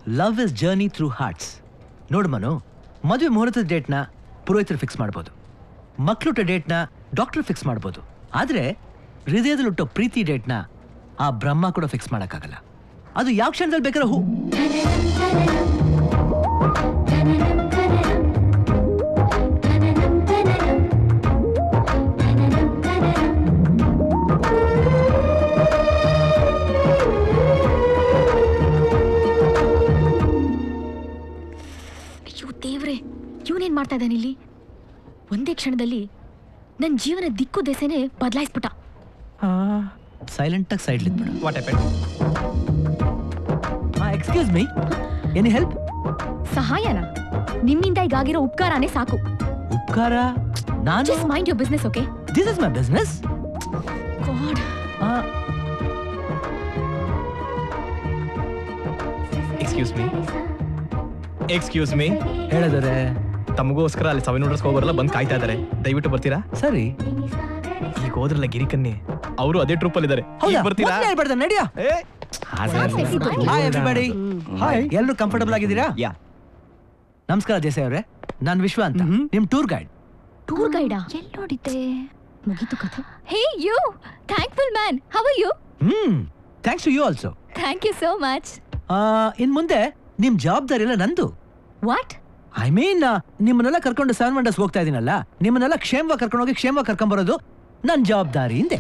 Love is journey through hearts ನೋಡು ಮನು ಮದುವೆ ಮುಹೂರ್ತದ ಡೇಟ್ನ ಪುರೋಹಿತರು ಫಿಕ್ಸ್ ಮಾಡ್ಬೋದು ಮಕ್ಳುಟ ಡೇಟ್ನ ಡಾಕ್ಟರ್ ಫಿಕ್ಸ್ ಮಾಡ್ಬೋದು ಆದರೆ ಹೃದಯದಲ್ಲಿ ಹುಟ್ಟೋ ಪ್ರೀತಿ ಡೇಟ್ನ ಆ ಬ್ರಹ್ಮ ಕೂಡ ಫಿಕ್ಸ್ ಮಾಡೋಕ್ಕಾಗಲ್ಲ ಅದು ಯಾವ ಕ್ಷಣದಲ್ಲಿ ಬೇಕಾದ್ರೆ ಹೂ ಅಯ್ಯೋ ದೇವ್ರೆ ಇವನೇನ್ ಮಾಡ್ತಾ ಇದ್ದಾನೆ ಇಲ್ಲಿ ಒಂದೇ ಕ್ಷಣದಲ್ಲಿ ನನ್ನ ಜೀವನ ದಿಕ್ಕು ದೆಸೆನೆ ಬದಲಾಯಿಸ್ಬಿಟ್ಟ ಸೈಲೆಂಟಾಗಿ ಸೈಡ್ ಬಿಡು what happen excuse me any help ಸಹಾಯನ ನಿಮ್ಮಿಂದ ಈಗಾಗಿರೋ ಉಪಕಾರನೇ ಸಾಕು ಉಪಕಾರ ನಾನು just mind your business okay this is my business god excuse me excuse me ಹೇಳಿದರೆ ತಮಗೋಸ್ಕರ ಅಲ್ಲಿ ಸೆವೆನ್ ನೋಡ್ರಸ್ ಹೋಗೋರೆಲ್ಲ ಬಂದು ಕಾಯ್ತಾ ಇದಾರೆ ದಯವಿಟ್ಟು ಬರ್ತೀರಾ ಸರಿ ಈಗ ಹೋದ್ರಲ್ಲ ಗಿರಿಕನ್ನಿ ಅವರು ಅದೇ ಟ್ರೂಪ್ ಅಲ್ಲಿ ಇದಾರೆ ಹೌದಾ ಬರ್ತೀರಾ ಮೊದ್ಲೇ ಹೇಳ್ಬಾರ್ದಾ? ನಡ್ಯಾ ಏ, ಹಾಯ್ ಎವ್ರಿಬಡಿ ಹಾಯ್ ಎಲ್ಲರೂ ಕಂಫರ್ಟಬಲ್ ಆಗಿದ್ದೀರಾ ಯಾ ನಮಸ್ಕಾರ ದೇಸಾಯಿ ಅವರೇ ನಾನು ವಿಶ್ವ ಅಂತ ನಿಮ್ ಟೂರ್ ಗೈಡ್ ಟೂರ್ ಗೈಡಾ ಎಲ್ಲಿ ನೋಡಿದ್ದೆ ಮುಗೀತು ಕಥೆ hey you thankful man how are you hmm thanks to you also thank you so much ಇನ್ ಮುಂದೆ ನಿಮ್ ಜವಾಬ್ದಾರಿ ಎಲ್ಲ ನಂದು ವಾಟ್ ಐ ಮೀನ್ ನಿಮ್ಮನ್ನೆಲ್ಲ ಕರ್ಕೊಂಡು ಸೆವೆನ್ ವಂಡರ್ಸ್ ಹೋಗ್ತಾ ಇದೀನಲ್ಲ ನಿಮ್ಮನ್ನೆಲ್ಲ ಕ್ಷೇಮವಾಗಿ ಕರ್ಕೊಂಡು ಹೋಗಿ ಕ್ಷೇಮವಾಗಿ ಕರ್ಕೊಂಡ್ ಬರೋದು ನನ್ ಜವಾಬ್ದಾರಿ ಹಿಂದೆ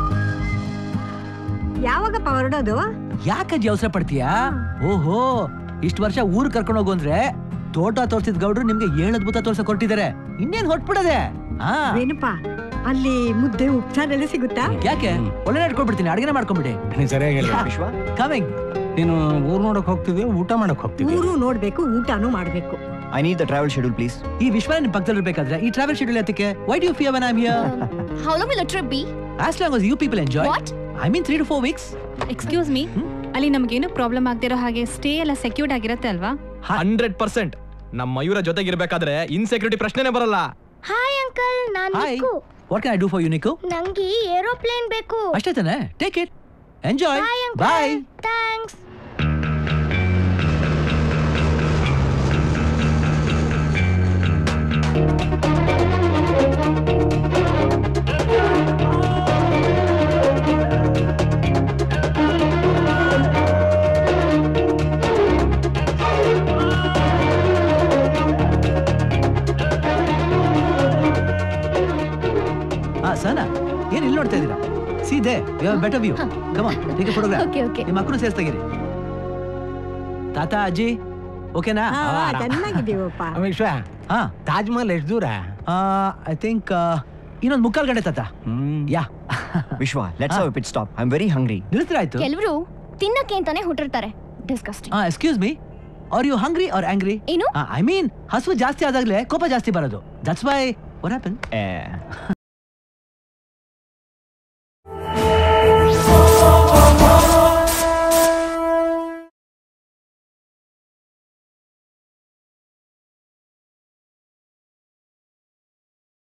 ಯಾವಾಗಪ್ಪ ಹೊರಡೋದು ಯಾಕಜ್ಜಿ ಅವಸರ ಪಡ್ತೀಯಾ ಓಹೋ ಇಷ್ಟು ವರ್ಷ ಊರ್ ಕರ್ಕೊಂಡು ಹೋಗು ಅಂದ್ರೆ ತೋಟ ತೋರ್ಸಿದ ಗೌಡ್ರು ನಿಮ್ಗೆ ಏಳು ಅದ್ಭುತ ತೋರ್ಸಕ್ ಹೊರಟಿದ್ದಾರೆ ಇನ್ನೇನ್ ಹೊಟ್ಬಿಡದೆ ಹಾ ಏನಪ್ಪ ಅಲ್ಲಿ ಮುದ್ದೆ ಉಪ್ಸಾರೆಲ್ಲ ಸಿಗುತ್ತಾ ಯಾಕೆ ಒಳ್ಳೆ ಇಟ್ಕೊಳ್ಬಿಡ್ತೀನಿ ಅಡಿಗೆ ಮಾಡ್ಕೊಂಡ್ಬಿಡಿ ನೀನ್ ಸರಿಯಾಗಿ ಹೇಳು. ವಿಶ್ವ ಕಮಿಂಗ್ ನೀನು ಊರ್ ನೋಡಕ್ ಹೋಗ್ತಿದ್ಯಾ ಊಟ ಮಾಡಕ್ ಹೋಗ್ತಿದ್ಯಾ ಊರು ನೋಡ್ಬೇಕು ಊಟನೂ ಮಾಡ್ಬೇಕು I need the travel schedule please ಈ ವಿಶ್ವ ನಿಮ್ ಪಕ್ಕದಲ್ಲಿ ಇರ್ಬೇಕಾದ್ರೆ ಈ ಟ್ರಾವೆಲ್ ಶೆಡ್ಯೂಲ್ ಎತ್ತಕ್ಕೆ why do you fear when I am here how long will trip be as long as you people enjoy what I mean three to four weeks excuse me ಅಲ್ಲಿ ನಮಗೇನು problem ಆಗ್ದಿರೋ ಹಾಗೆ stay ಎಲ್ಲ secured ಆಗಿರುತ್ತೆ ಅಲ್ವಾ hundred percent ನಮ್ಮ Mayura ಜೊತೆಗಿರ್ಬೇಕಾದ್ರೆ insecurity ಪ್ರಶ್ನೆನೇ ಬರಲ್ಲ hi uncle ನಾನ್ hi Nikku what can I do for you Niku ನಂಗೆ ಏರೋಪ್ಲೇನ್ ಬೇಕು ಅಷ್ಟೇ ತಾನೆ take it enjoy bye uncle bye thanks ಹಾ ಸನ ಏನ್ ಇಲ್ಲಿ ನೋಡ್ತಾ ಇದೀರಾ ಸೀದೆ you have better view come on take a photograph okay okay ನಿಮ್ಮ ಮಕ್ಕಳು ಸೇರಿಸ್ತಾಗಿರಿ ತಾತ ಅಜ್ಜಿ ಓಕೆನಾ ಹಾ, ಚೆನ್ನಾಗಿದ್ದೀವಪ್ಪ ವಿಶ್ವ ಹಾ ತಾಜ್ ಮಹಲ್ ಎಷ್ಟು ದೂರ ಐ ಥಿಂಕ್ ಇನ್ನೊಂದು ಮುಕ್ಕಾಲ್ ಗಂಟೆ ತಾತ hmm yeah Vishwa let's have pit stop I am very hungry ನಿಲ್ಸ್ರಾಯ್ತು ಕೆಲವರು ತಿನ್ನಕ್ಕೆ ಅಂತಾನೆ ಹುಟ್ಟಿರ್ತಾರೆ ಡಿಸ್ಕಸ್ಟಿಂಗ್ ಹಾ excuse me are you hungry or angry ಏನು ಐ ಮೀನ್ ಹಸು ಜಾಸ್ತಿ ಆದಾಗ್ಲೇ ಕೋಪ ಜಾಸ್ತಿ ಬರೋದು ದಟ್ಸ್ ವೈ ವಾಟ್ ಹ್ಯಾಪನ್